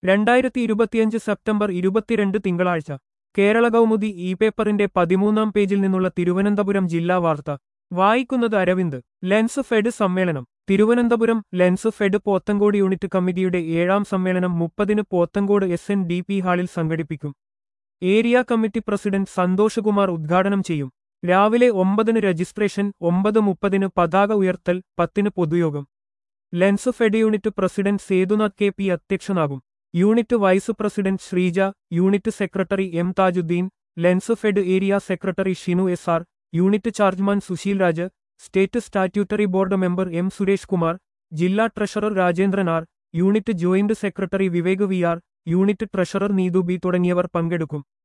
രണ്ടായിരത്തി ഇരുപത്തിയഞ്ച് സെപ്റ്റംബർ ഇരുപത്തിരണ്ട് തിങ്കളാഴ്ച കേരള കൗമുദി ഇ പേപ്പറിന്റെ പതിമൂന്നാം പേജിൽ നിന്നുള്ള തിരുവനന്തപുരം ജില്ലാ വാർത്ത വായിക്കുന്നത് അരവിന്ദ് ലെൻസ് ഫെഡ് സമ്മേളനം Thiruvananthapuram lens fed Pothencode unit കമ്മിറ്റിയുടെ ഏഴാം സമ്മേളനം മുപ്പതിന് Pothencode S N D P ഹാളിൽ സംഘടിപ്പിക്കും ഏരിയ കമ്മിറ്റി പ്രസിഡന്റ് സന്തോഷകുമാർ ഉദ്ഘാടനം ചെയ്യും രാവിലെ ഒമ്പതിന് രജിസ്ട്രേഷൻ ഒമ്പത് മുപ്പതിന് പതാക ഉയർത്തൽ പത്തിന് പൊതുയോഗം lens fed unit president Sethunath K P അധ്യക്ഷനാകും unit vice president Sreeja unit secretary M Thajudheen lens fed area secretary Shinu S R unit chargeman Susheel Raj state statutory board member M Suresh Kumar ജില്ലാ treasurer Rajendran R unit joint secretary Vivek V R unit treasurer Neethu B തുടങ്ങിയവർ പങ്കെടുക്കും